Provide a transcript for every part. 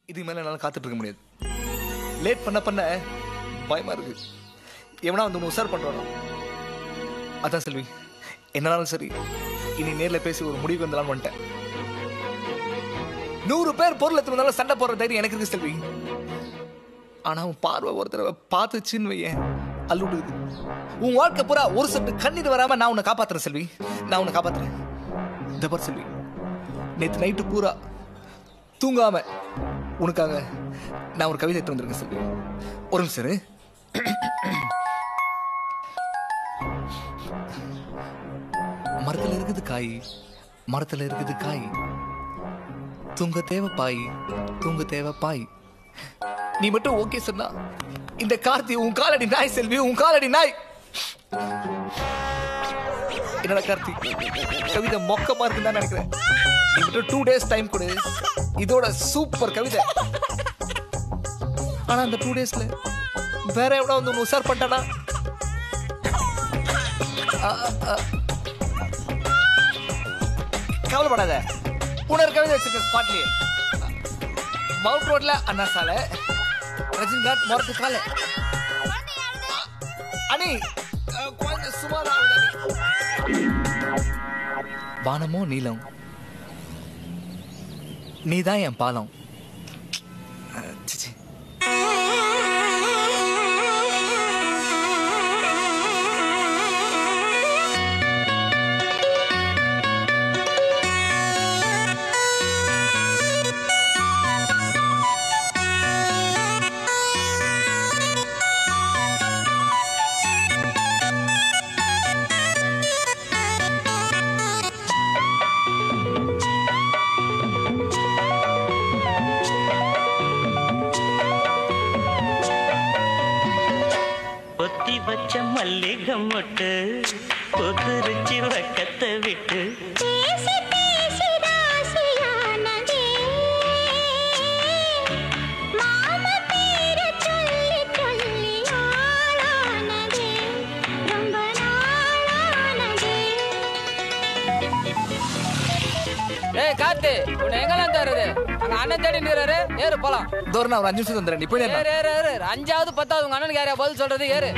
இதுக்கு மேல என்னால காத்துட்டு இருக்க முடியாது லேட் பண்ண பண்ண பயமா இருக்கு எவனா வந்து ஒன்று உசார் பண்றானோ அதான் செல்வி என்னாலும் சரி இனி நேர்ல பேசி ஒரு முடிவுக்கு வந்தலாம்னு வந்துட்டேன் நூறு பேர் பொருள் எடுத்து வந்தாலும் சண்டை போடுற தைரியம் எனக்கு இருக்கு செல்வி ஆனா உன் பார்வை ஒரு தடவை பார்த்துச்சுன்னு வையேன் அல்லுடுது உன் வாழ்க்கை பூரா ஒரு சொட்டு கண்ணீர் வராம நான் உன்னை காப்பாத்துறேன் செல்வி நான் உன்னை காப்பாத்துறேன் இந்த பார் செல்வி நேற்று நைட்டு பூரா தூங்காம உனக்காக நான் ஒரு கவிதை எடுத்து வந்திருக்கேன் செல்வி ஒரு நிமிஷம் இரு. மரத்துல இருக்குது காய் மரத்துல இருக்குது காய் தூங்க தேவை பாய் தூங்க தேவை பாய் நீ மட்டும் ஓகே சொன்னா இந்த கார்த்தி உன் காலடி நாய் செல்வி உன் காலடி நாய் என்னடா கார்த்தி கவிதை மொக்கமா இருக்குன்னு தான் நினைக்கிறேன் நீ மட்டும் டூ டேஸ் டைம் கொடு இதோட சூப்பர் கவிதை ஆனா அந்த டூ டேஸ்ல வேற எவ்வளோ வந்து ஒன்று உசார் பண்ணிட்டானா அ, அ, அ. கவலைப்படாத உணர் கவிதை வச்சிருக்க ஸ்பாட்லயே மவுண்ட் ரோட்ல அண்ணா சாலை ரஜினிகாந்த் மொரட்டு காலை அணி அஹ், குழந்தை சுமாரா உள்ளது வானமோ நீலம் நீதான் என் பாலம் அஹ், சிச்சி பொத்தி வச்ச மல்லிகை மொட்டு பொத்துருச்சி வக்கத்தை விட்டு பேசி பேசி ராசியானதே மாம பேர சொல்லி சொல்லி ஆளானதே ரொம்ப நாளானதே ஏய் காத்து உன்னை எங்கெல்லாம் தருது அங்க அண்ணன் தேடி நிறாரு ஏறு போலாம் தோரணா ஒரு அஞ்சு நிமிஷம் வந்துடுறேன் நீ போய் ஏறு ஏறு ஏறு அஞ்சாவது பத்தாவது உங்க அண்ணனுக்கு யாரையா பதில் சொல்றது ஏறு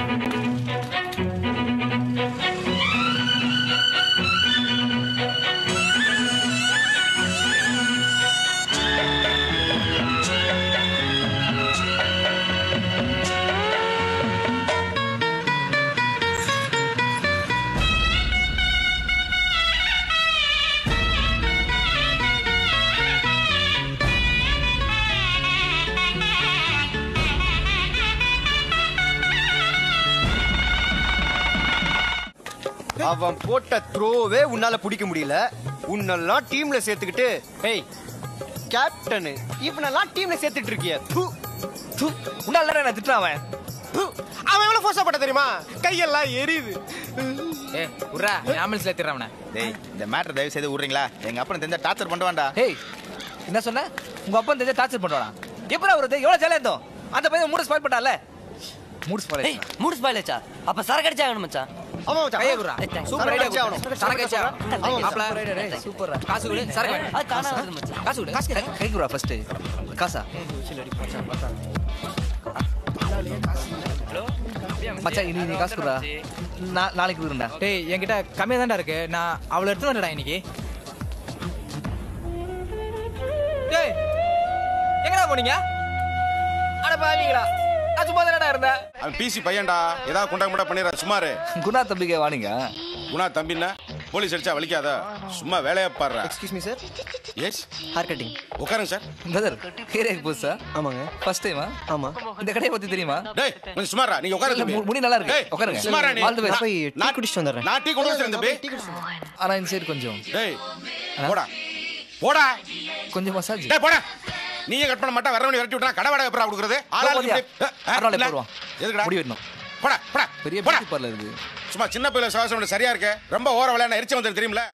அவன் போட்ட த்ரோவே உன்னால பிடிக்க முடியல உன்னெல்லாம் டீம்ல சேர்த்துக்கிட்டு ஏய் கேப்டன் இவனெல்லாம் டீம்ல சேர்த்துட்டு இருக்கிய ப்பு, தூ உன்னால நான் திட்டுறான் அவன் ப்பு. அவன் எவ்வளவு ஃபோர்ஸா பட்ட தெரியுமா கையெல்லாம் எரியுது ஏ உர்ரா ஆம்புலன்ஸ்ல ஏத்திடுறவன டேய் இந்த மேட்டர் தயவு செய்து விடுறீங்களா எங்க அப்பா தெரிஞ்ச டார்ச்சர் பண்ணுவான்டா ஹேய் என்ன சொன்ன உங்க அப்பா தெரிஞ்ச டார்ச்சர் பண்றானா எப்படி வருது எவ்வளவு ஜாலியா இருந்தோம் அந்த பையன் மூடு ஸ்பாயில் பண்ணால மூடு ஸ்பாயில் ஏய் மூடு ஸ்பாயிலச்சா அப்ப சரக்கு அடிச்சா வேணும் மச்சான் ஆமா மச்சான். கையை குடுறா சூப்பர் ஐடியா சரக்கு ஆகணும். சரக்கு அடிச்சா ஆமா, மாப்ள சூப்பர் காசு கொடு சரக்கு அது தானா வருது மச்சான் காசு கொடு காசு கை குடுறா ஃபர்ஸ்ட் காசா மச்சான் இனி நீ காசு குடுறா நான் நாளைக்கு கொடுக்குறேன்டா டேய் என்கிட்ட கம்மியா தான்டா இருக்கு நான் அவளை எடுத்து வந்துடா இன்னைக்கு டேய் எங்கடா போனீங்க அட பாவிங்களா நான் சும்மா தானடா இருந்தேன் அவன் பிசி பையன்டா ஏதாவது குண்டா குண்டா பண்ணிடுற சுமாரு குணா தம்பிக்கே வாணிங்க குணா தம்பின்னா போலீஸ் அடிச்சா வலிக்காத சும்மா வேலையா பாடுற excuse me sir yes hair cutting உட்காருங்க சார் பிரதர் ஏரியாக்கு புதுசா ஆமாங்க ஃபர்ஸ்ட் டைமா ஆமா இந்த கடையை பத்தி தெரியுமா டேய் கொஞ்சம் சுமாரா நீங்க இல்ல, உட்காருங்க மு- முடி நல்லா இருக்கு. உட்காருங்க. சுமாரா நீ All the best. போய் டீ நான் குடிச்சிட்டு வந்துடுறேன். நான் டீ கொண்டு வந்து தம்பி ஆனா இந்த சைடு கொஞ்சம் டேய் போடா போடா கொஞ்சம் மசாஜ் டேய் போடா நீயே கட் பண்ண மாட்டா வரவனி விரட்டி விட்டா கடை வாடகை எப்பரா கொடுக்குறது ஆளாளுக்கு போதியா? இப்படி- அஹ், அருணாளை இல்ல. போடுவான். எதுக்குடா முடி வெட்டணும். போடா போடா பெரிய போடா பியூட்டி பார்லர் இருக்கு சும்மா சின்ன பிள்ளை சுவாசம் சரியா இருக்கு ரொம்ப ஓர விளையாட எரிச்ச வந்து தெரியுமில